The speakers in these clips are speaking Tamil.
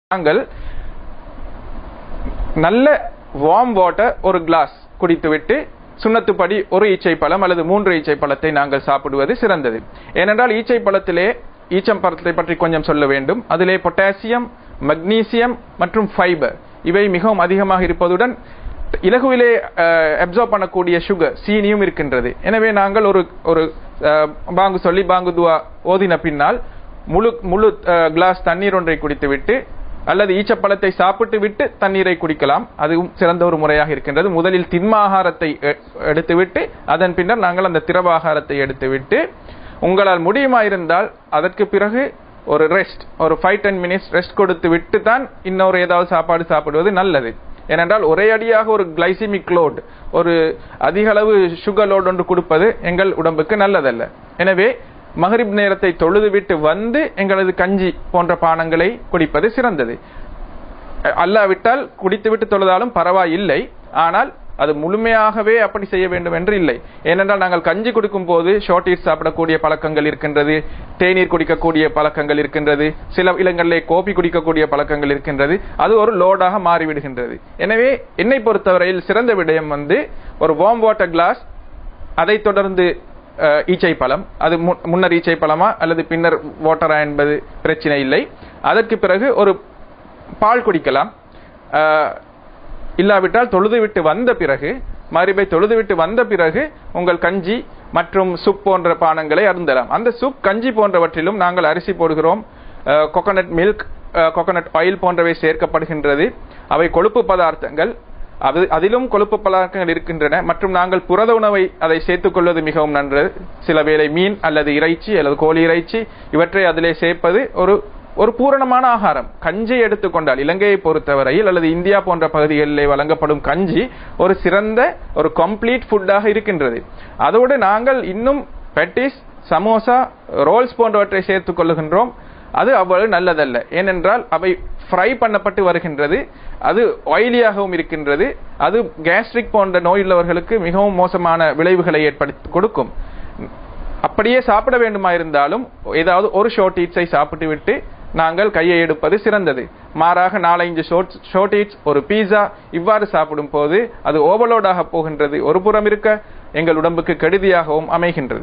நாங்கள் நல்ல வார்ம் வாட்டர் ஒரு கிளாஸ் குடித்துவிட்டு சுண்ணத்துப்படி ஒரு ஈச்சை பழம் அல்லது மூன்று ஈச்சை பழத்தை நாங்கள் சாப்பிடுவது சிறந்தது ஏனென்றால் ஈச்சை பழத்திலே ஈச்சம் பழத்தை பற்றி கொஞ்சம் சொல்ல வேண்டும் அதிலே பொட்டாசியம் மக்னீசியம் மற்றும் ஃபைபர் இவை மிகவும் அதிகமாக இருப்பதுடன் இலகுவிலே அப்சர்வ் பண்ணக்கூடிய சுகர் சீனியும் இருக்கின்றது எனவே நாங்கள் ஒரு ஒரு அஹ், பாங்கு சொல்லி பாங்கு துவா ஓதின பின்னால் முழு முழு கிளாஸ் தண்ணீர் ஒன்றை குடித்துவிட்டு அல்லது ஈச்சப்பழத்தை சாப்பிட்டு விட்டு தண்ணீரை குடிக்கலாம் அதுவும் சிறந்த ஒரு முறையாக இருக்கின்றது முதலில் திண்ம ஆகாரத்தை எ- எடுத்துவிட்டு அதன் பின்னர் நாங்கள் அந்த திரவ ஆகாரத்தை எடுத்துவிட்டு உங்களால் முடியுமா இருந்தால் அதற்கு பிறகு ஒரு ரெஸ்ட் ஒரு ஃபைவ் டென் மினிட்ஸ் ரெஸ்ட் கொடுத்து விட்டு தான் இன்னொரு ஏதாவது சாப்பாடு சாப்பிடுவது நல்லது ஏனென்றால் ஒரே அடியாக ஒரு கிளைசிமிக் லோட் ஒரு அதிக அளவு சுகர் லோட் ஒன்று கொடுப்பது எங்கள் உடம்புக்கு நல்லதல்ல எனவே மகரிப் நேரத்தை தொழுது விட்டு வந்து எங்களது கஞ்சி போன்ற பானங்களை குடிப்பது சிறந்தது அஹ் அல்லாவிட்டால் குடித்துவிட்டு தொழுதாலும் பரவாயில்லை ஆனால் அது முழுமையாகவே அப்படி செய்ய வேண்டும் என்று இல்லை ஏனென்றால் நாங்கள் கஞ்சி குடிக்கும் போது ஷார்ட் ஈட் சாப்பிடக்கூடிய பழக்கங்கள் இருக்கின்றது தேநீர் குடிக்கக்கூடிய பழக்கங்கள் இருக்கின்றது சில இடங்களிலே கோபி குடிக்கக்கூடிய பழக்கங்கள் இருக்கின்றது அது ஒரு லோடாக மாறிவிடுகின்றது எனவே என்னை பொறுத்தவரையில் சிறந்த விடயம் வந்து ஒரு வார்ம் வாட்டர் கிளாஸ் அதைத் தொடர்ந்து அஹ், ஈச்சை பழம் அது மு- முன்னர் ஈச்சை பழமா அல்லது பின்னர் வாட்டரா என்பது பிரச்சனை இல்லை அதற்கு பிறகு ஒரு பால் குடிக்கலாம் அஹ், இல்லாவிட்டால் தொழுது விட்டு வந்த பிறகு மரிபை தொழுது விட்டு வந்த பிறகு உங்கள் கஞ்சி மற்றும் சுப் போன்ற பானங்களை அருந்தலாம் அந்த சுப் கஞ்சி போன்றவற்றிலும் நாங்கள் அரிசி போடுகிறோம் கோகனட் மில்க் கோகனட் ஆயில் போன்றவை சேர்க்கப்படுகின்றது அவை கொழுப்பு பதார்த்தங்கள் அது அதிலும் கொழுப்பு பதார்த்தங்கள் இருக்கின்றன மற்றும் நாங்கள் புரத உணவை அதை சேர்த்துக் கொள்வது மிகவும் நன்று சில வேளை மீன் அல்லது இறைச்சி அல்லது கோழி இறைச்சி இவற்றை அதிலே சேர்ப்பது ஒரு ஒரு பூரணமான ஆகாரம் கஞ்சி எடுத்துக்கொண்டால் இலங்கையை பொறுத்தவரையில் அல்லது இந்தியா போன்ற பகுதிகளிலே வழங்கப்படும் கஞ்சி ஒரு சிறந்த ஒரு கம்ப்ளீட் ஃபுட்டாக இருக்கின்றது அதோடு நாங்கள் இன்னும் பெட்டிஸ் சமோசா ரோல்ஸ் போன்றவற்றை சேர்த்துக் கொள்ளுகின்றோம் அது அவ்வளவு நல்லதல்ல ஏனென்றால் அவை ஃப்ரை பண்ணப்பட்டு வருகின்றது அது ஆயிலியாகவும் இருக்கின்றது அது கேஸ்ட்ரிக் போன்ற நோயுள்ளவர்களுக்கு மிகவும் மோசமான விளைவுகளை ஏற்படுத்தி கொடுக்கும் அப்படியே சாப்பிட வேண்டுமா இருந்தாலும் ஏதாவது ஒரு ஷோர்ட் ஈட்ஸை சாப்பிட்டு விட்டு நாங்கள் கையை எடுப்பது சிறந்தது மாறாக நாலஞ்சு ஷோர்ட் ஷோர்ட் ஈட்ஸ் ஒரு பீஸா இவ்வாறு சாப்பிடும் போது அது ஓவர்லோடாக போகின்றது ஒரு புறம் இருக்க எங்கள் உடம்புக்கு கெடுதியாகவும் அமைகின்றது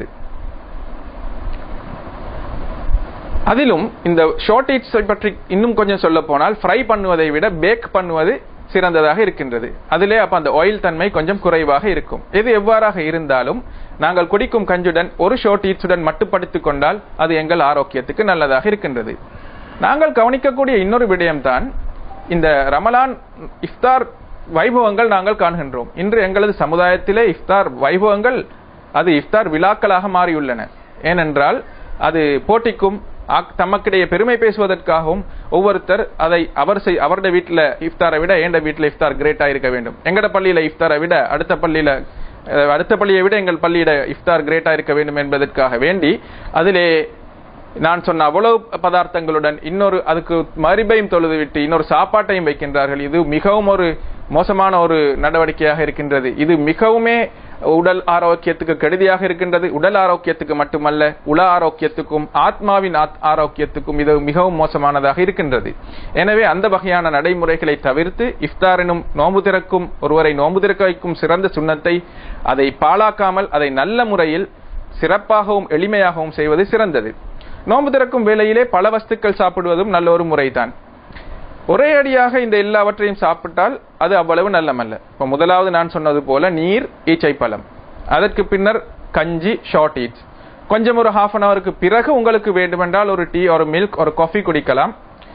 அதிலும் இந்த ஷார்ட் ஈட்ஸை பற்றி இன்னும் கொஞ்சம் சொல்ல போனால் ஃப்ரை பண்ணுவதை விட பேக் பண்ணுவது சிறந்ததாக இருக்கின்றது அதிலே அப்ப அந்த ஆயில் தன்மை கொஞ்சம் குறைவாக இருக்கும் எது எவ்வாறாக இருந்தாலும் நாங்கள் குடிக்கும் கஞ்சுடன் ஒரு ஷார்ட் ஈட்ஸுடன் மட்டுப்படுத்திக் கொண்டால் அது எங்கள் ஆரோக்கியத்துக்கு நல்லதாக இருக்கின்றது நாங்கள் கவனிக்கக்கூடிய இன்னொரு விடயம்தான் இந்த ரமலான் இஃப்தார் வைபவங்கள் நாங்கள் காண்கின்றோம் இன்று எங்களது சமுதாயத்திலே இஃப்தார் வைபவங்கள் அது இஃப்தார் விழாக்களாக மாறியுள்ளன ஏனென்றால் அது போட்டிக்கும் ஆக்- தமக்கிடையே பெருமை பேசுவதற்காகவும் ஒவ்வொருத்தர் அதை அவர் செய் அவருடைய வீட்டில் இஃப்தாரை விட எந்த வீட்டில் இஃப்தார் கிரேட்டா இருக்க வேண்டும் எங்கட பள்ளியில இஃப்தாரை விட அடுத்த பள்ளியில அஹ், அடுத்த பள்ளியை விட எங்கள் பள்ளியிட இஃப்தார் கிரேட்டா இருக்க வேண்டும் என்பதற்காக வேண்டி அதிலே நான் சொன்ன அவ்வளவு பதார்த்தங்களுடன் இன்னொரு அதுக்கு மறுபையும் தொழுது விட்டு இன்னொரு சாப்பாட்டையும் வைக்கின்றார்கள் இது மிகவும் ஒரு மோசமான ஒரு நடவடிக்கையாக இருக்கின்றது இது மிகவுமே உடல் ஆரோக்கியத்துக்கு கெடுதியாக இருக்கின்றது உடல் ஆரோக்கியத்துக்கு மட்டுமல்ல உல ஆரோக்கியத்துக்கும் ஆத்மாவின் ஆத்- ஆரோக்கியத்துக்கும் இது மிகவும் மோசமானதாக இருக்கின்றது எனவே அந்த வகையான நடைமுறைகளை தவிர்த்து இஃப்தாரினும் நோன்பு திறக்கும் ஒருவரை நோன்பு திறக்க வைக்கும் சிறந்த சுண்ணத்தை அதை பாழாக்காமல் அதை நல்ல முறையில் சிறப்பாகவும் எளிமையாகவும் செய்வது சிறந்தது நோன்பு திறக்கும் வேளையிலே பல வஸ்துக்கள் சாப்பிடுவதும் நல்ல ஒரு முறைதான் ஒரே அடியாக இந்த எல்லாவற்றையும் சாப்பிட்டால் அது அவ்வளவு நல்லமல்ல இப்ப முதலாவது நான் சொன்னது போல நீர் ஈச்சை பழம் அதற்கு பின்னர் கஞ்சி ஷார்ட் ஈட்ஸ் கொஞ்சம் ஒரு ஹாஃப் அன் அவருக்கு பிறகு உங்களுக்கு வேண்டுமென்றால் ஒரு டீ ஒரு மில்க் ஒரு காஃபி குடிக்கலாம்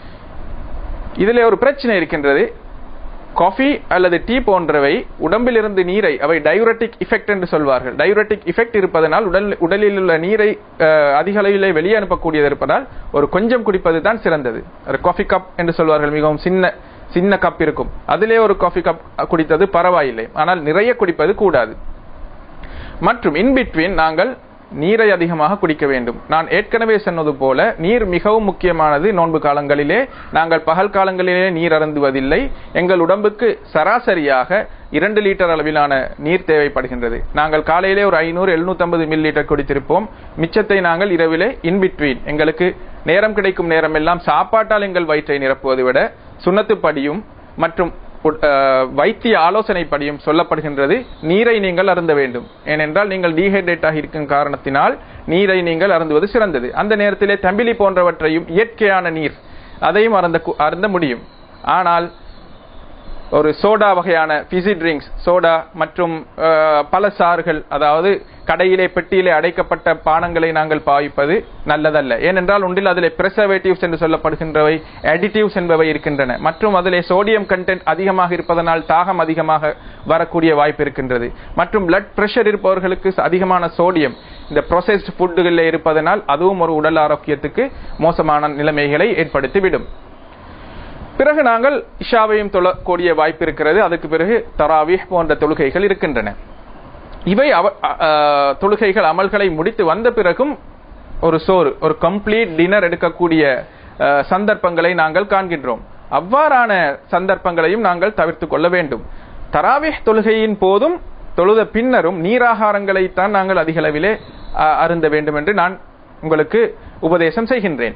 இதிலே ஒரு பிரச்சனை இருக்கின்றது காஃபி அல்லது டீ போன்றவை உடம்பிலிருந்து நீரை அவை டையூரட்டிக் இஃபெக்ட் என்று சொல்வார்கள் டையூரட்டிக் இஃபெக்ட் இருப்பதனால் உடல் உடலில் உள்ள நீரை அஹ், அதிக அளவிலே வெளியே அனுப்பக்கூடியது இருப்பதால் ஒரு கொஞ்சம் குடிப்பது தான் சிறந்தது ஒரு காஃபி கப் என்று சொல்வார்கள் மிகவும் சின்ன சின்ன கப் இருக்கும் அதிலே ஒரு காஃபி கப் குடித்தது பரவாயில்லை ஆனால் நிறைய குடிப்பது கூடாது மற்றும் இன் பிட்வீன் நாங்கள் நீரை அதிகமாக குடிக்க வேண்டும் நான் ஏற்கனவே சொன்னது போல நீர் மிகவும் முக்கியமானது நோன்பு காலங்களிலே நாங்கள் பகல் காலங்களிலே நீர் அருந்துவதில்லை எங்கள் உடம்புக்கு சராசரியாக இரண்டு லிட்டர் அளவிலான நீர் தேவைப்படுகின்றது நாங்கள் காலையிலே ஒரு ஐநூறு எழுநூத்தம்பது மில்லி லிட்டர் குடித்திருப்போம் மிச்சத்தை நாங்கள் இரவிலே இன்பிட்வீன் எங்களுக்கு நேரம் கிடைக்கும் நேரம் எல்லாம் சாப்பாட்டால் எங்கள் வயிற்றை நிரப்புவதை விட சுண்ணத்துப்படியும் மற்றும் உட்- அஹ், வைத்திய ஆலோசனைப்படியும் சொல்லப்படுகின்றது நீரை நீங்கள் அருந்த வேண்டும் ஏனென்றால் நீங்கள் டீஹைட்ரேட் ஆகி இருக்கும் காரணத்தினால் நீரை நீங்கள் அருந்துவது சிறந்தது அந்த நேரத்திலே தம்பிலி போன்றவற்றையும் இயற்கையான நீர் அதையும் அருந்த கு- அருந்த முடியும் ஆனால் ஒரு சோடா வகையான பிசி ட்ரிங்க்ஸ் சோடா மற்றும் அஹ், பல சாறுகள் அதாவது கடையிலே பெட்டியிலே அடைக்கப்பட்ட பானங்களை நாங்கள் பாவிப்பது நல்லதல்ல ஏனென்றால் ஒன்றில் அதிலே preservatives என்று சொல்லப்படுகின்றவை additives என்பவை இருக்கின்றன மற்றும் அதிலே சோடியம் கண்டென்ட் அதிகமாக இருப்பதனால் தாகம் அதிகமாக வரக்கூடிய வாய்ப்பு இருக்கின்றது மற்றும் blood pressure இருப்பவர்களுக்கு அதிகமான சோடியம் இந்த processed ஃபுட்டுகளில் இருப்பதனால் அதுவும் ஒரு உடல் ஆரோக்கியத்துக்கு மோசமான நிலைமைகளை ஏற்படுத்திவிடும் பிறகு நாங்கள் இஷாவையும் தொழக்கூடிய வாய்ப்பு இருக்கிறது அதுக்கு பிறகு தராவீஹ் போன்ற தொழுகைகள் இருக்கின்றன இவை அவ- அ- அ, தொழுகைகள் அமல்களை முடித்து வந்த பிறகும் ஒரு சோறு ஒரு கம்ப்ளீட் டின்னர் எடுக்கக்கூடிய அ, சந்தர்ப்பங்களை நாங்கள் காண்கின்றோம் அவ்வாறான சந்தர்ப்பங்களையும் நாங்கள் தவிர்த்து கொள்ள வேண்டும் தராவீஹ் தொழுகையின் போதும் தொழுத பின்னரும் நீராகாரங்களைத்தான் நாங்கள் அதிக அளவிலே அ, அருந்த வேண்டும் என்று நான் உங்களுக்கு உபதேசம் செய்கின்றேன்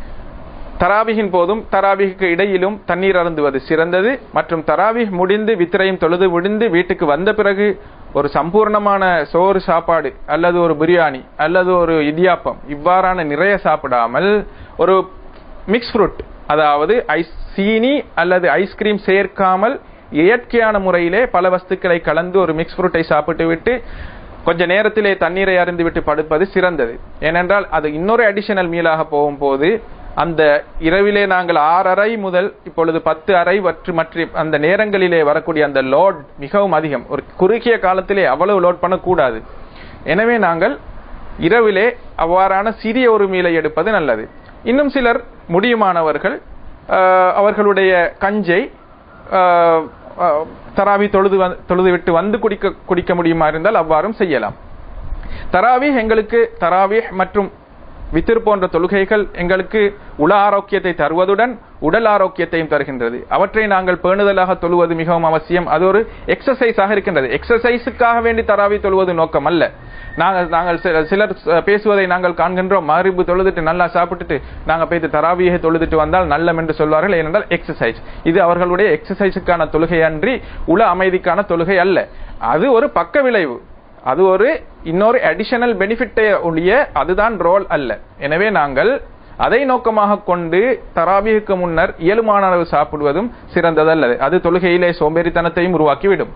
தராவிகின் போதும் தராவிக்கு இடையிலும் தண்ணீர் அருந்துவது சிறந்தது மற்றும் தராவிஹ் முடிந்து வித்திரையும் தொழுது முடிந்து வீட்டுக்கு வந்த பிறகு ஒரு சம்பூர்ணமான சோறு சாப்பாடு அல்லது ஒரு பிரியாணி அல்லது ஒரு இடியாப்பம் இவ்வாறான நிறைய சாப்பிடாமல் ஒரு மிக்ஸ் ஃப்ரூட் அதாவது ஐஸ் சீனி அல்லது ஐஸ்கிரீம் சேர்க்காமல் இயற்கையான முறையிலே பல வஸ்துக்களை கலந்து ஒரு மிக்ஸ் ஃப்ரூட்டை சாப்பிட்டு விட்டு கொஞ்ச நேரத்திலே தண்ணீரை அருந்து விட்டு படுப்பது சிறந்தது ஏனென்றால் அது இன்னொரு அடிஷனல் மீலாக போகும்போது அந்த இரவிலே நாங்கள் ஆறரை முதல் இப்பொழுது பத்து அறை வற்று மற்ற அந்த நேரங்களிலே வரக்கூடிய அந்த லோட் மிகவும் அதிகம் ஒரு குறுகிய காலத்திலே அவ்வளவு லோட் பண்ணக்கூடாது எனவே நாங்கள் இரவிலே அவ்வாறான சிறிய ஒரு மீலை எடுப்பது நல்லது இன்னும் சிலர் முடியுமானவர்கள் ஆஹ், அவர்களுடைய கஞ்சை ஆஹ், ஆஹ், தராவி தொழுது வந்து- தொழுது விட்டு வந்து குடிக்க குடிக்க முடியுமா இருந்தால் அவ்வாறும் செய்யலாம் தராவீஹ் எங்களுக்கு தராவீஹ் மற்றும் வித்திர் போன்ற தொழுகைகள் எங்களுக்கு உள ஆரோக்கியத்தை தருவதுடன் உடல் ஆரோக்கியத்தையும் தருகின்றது அவற்றை நாங்கள் பேணுதலாக தொழுவது மிகவும் அவசியம் அது ஒரு எக்ஸசைஸாக இருக்கின்றது எக்ஸசைஸுக்காக வேண்டி தராவி தொழுவது நோக்கம் அல்ல நாங்கள் நாங்கள் சில- சிலர் அஹ், பேசுவதை நாங்கள் காண்கின்றோம் மாரிபு தொழுதுட்டு நல்லா சாப்பிட்டுட்டு நாங்க போய் தராவியை தொழுதுட்டு வந்தால் நல்லம் என்று சொல்வார்கள் ஏனென்றால் எக்ஸசைஸ் இது அவர்களுடைய எக்ஸசைஸுக்கான தொழுகை அன்றி உள அமைதிக்கான தொழுகை அல்ல அது ஒரு பக்க விளைவு அது ஒரு இன்னொரு அடிஷனல் பெனிஃபிட்டே உடைய அதுதான் ரோல் அல்ல எனவே நாங்கள் அதை நோக்கமாக கொண்டு தராவிக்கு முன்னர் இயலுமான அளவு சாப்பிடுவதும் சிறந்ததல்லது அது தொழுகையிலே சோம்பேறித்தனத்தையும் உருவாக்கிவிடும்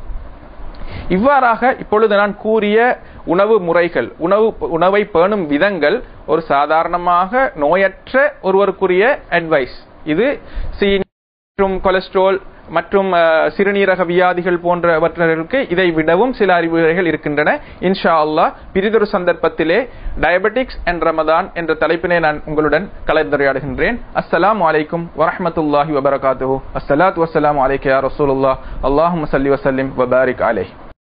இவ்வாறாக இப்பொழுது நான் கூறிய உணவு முறைகள் உணவு உணவை பேணும் விதங்கள் ஒரு சாதாரணமாக நோயற்ற ஒருவருக்குரிய அட்வைஸ் இது சீனி மற்றும் கொலஸ்ட்ரால் மற்றும் அஹ், சிறுநீரக வியாதிகள் போன்றவற்றருக்கு இதை விடவும் சில அறிவுரைகள் இருக்கின்றன இன்ஷா அல்லாஹ் பிரிதொரு சந்தர்ப்பத்திலே டயபெட்டிக்ஸ் அண்ட் ரமதான் என்ற தலைப்பினை நான் உங்களுடன் கலந்துரையாடுகின்றேன் அஸ்ஸலாமு அலைக்கும் வரஹ்மத்துல்லாஹி வபரகாத்துஹு அஸ்ஸலாத்து வஸ்ஸலாமு அலைக்க யா ரசூலுல்லாஹ் அல்லாஹும்ம ஸல்லி வஸல்லிம் வபாரிக் அலைஹி